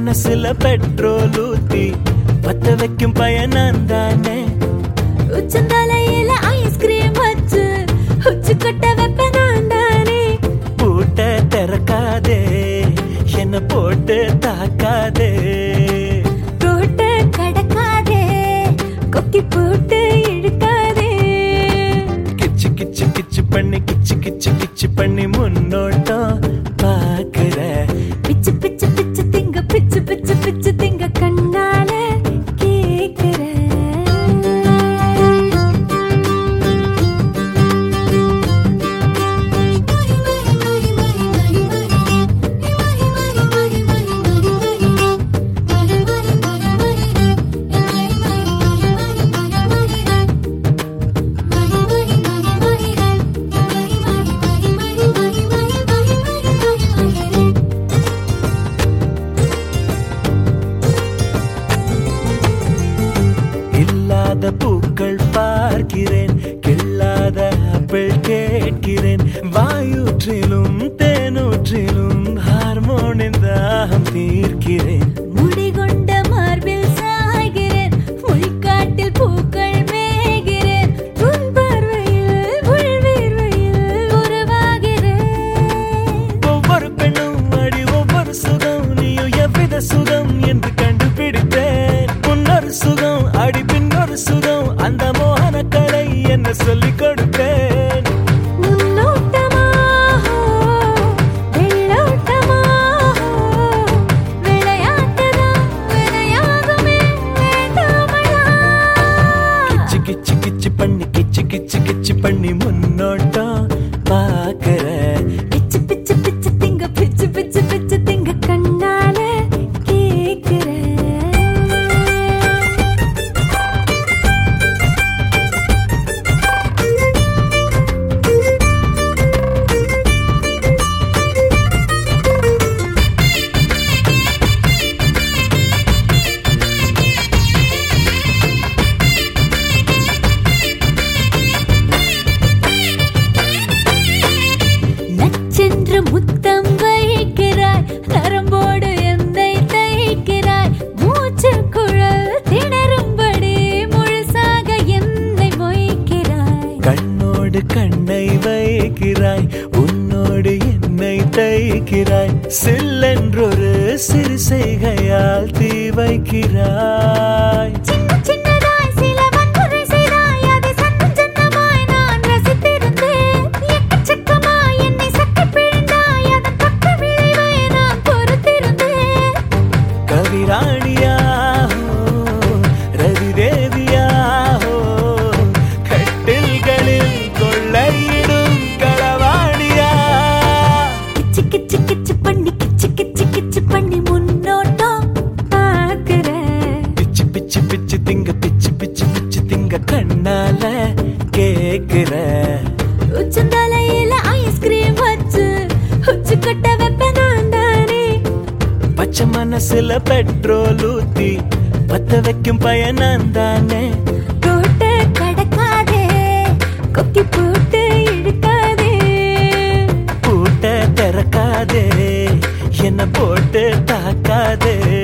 மனசுல பெட்ரோல் ஊத்தி பத்த வைக்கும் பயணம் தானே உச்சந்தலையில ஐஸ்கிரீம் வச்சு உச்சு கொட்ட வைப்ப நான் தானே பூட்ட திறக்காதே என்ன போட்டு தாக்காதே ரோட்ட கடக்காதே கொக்கி போட்டு இழுக்காதே கிச்சு கிச்சு கிச்சு பண்ணி கிச்சு கிச்சு கிச்சு பண்ணி முன்னோட்டம் பாக்குற பிச்சு பிச்சு பிச்சு திங்க பிச்சு பிச்சு பிச்சு திங்க கண்ணால கேக்குற இல்லாத பூக்கள் பார்க்கிறேன் கில்லாத ஆப்பிள் கேட்கிறேன் வாயூற்றிலும் தேனூற்றிலும் ஹார்மோனின் தாகம் தீர்க்கிறேன் முடிகொண்ட மார்பில் சாய்கிறேன் மொழிக்காட்டில் பூக்கள் மேய்கிறேன் உன் பார்வையில் உள்வீர்வையில் உருவாகிறேன் ஒவ்வொரு பெண்ணும் அடி ஒவ்வொரு சுகம் நீயும் எவ்வித சுகம் என்று கண்டுபிடித்தேன் முன்னொரு சுகம் அடி பின்னொரு சுகம் அந்த மோகன கலை என்ன சொல்லிக் கொடுத்தேன் முன்னோட்டமாக வெள்ளோட்டமாக விளையாட்டுதான் விளையாகுமே வேண்டாமலா கிச்சு கிச்சு கிச்சு பண்ணி கிச்சு கிச்சு கிச்சு பண்ணி முன்னோட்டம் பாக்குற பிச்சு பிச்சு பிச்சு திங்க பிச்சு பிச்சு பிச்சு திங்க கண்ணால கேக்குற நச்சென்று முத்தம் வைக்கிறாய் நரம்போடு என்னை தைக்கிறாய் மூச்சு குழல் திணறும்படி முழுசாக என்னை மொய்க்கிறாய் கண்ணோடு கண்ணை வைக்கிறாய் உன்னோடு என்னை தைக்கிறாய் சில்லென்றொரு சிறு செய்கையால் தீ வைக்கிறாய் சின்ன சின்னதாய் சில வன்முறை செய்தாய் அதை சத்தம் சத்தமாய் நான் ரசித்திருந்தேன் எக்கச்சக்கமாய் என்னை சக்கி பிழிந்தாய் அதன் பக்க விளைவை நான் பொறுத்திருந்தேன் கவிராணியாஹோ ரவி தேவியாஹோ கட்டில்களில் கொள்ளையிடும் களவாணியா கிச்சு கிச்சு கிச்சு பண்ணி கிச்சு கிச்சு கிச்சு பண்ணி முன்னோட்டம் பார்க்கிறேன் பிச்சு பிச்சு பிச்சு திங்க பிச்சு பிச்சு பிச்சு திங்க கண்ணால கேக்குற உச்சந்தலையில ஐஸ்கிரீம் வச்சு உச்சு கொட்ட வைப்ப நான் தானே பச்சை மனசுல பெட்ரோல் ஊத்தி பத்த வைக்கும் பயணம் தானே ரோட்ட கடக்காதே கொக்கி போட்டு இழுக்காதே பூட்ட திறக்காதே என்ன போட்டு தாக்காதே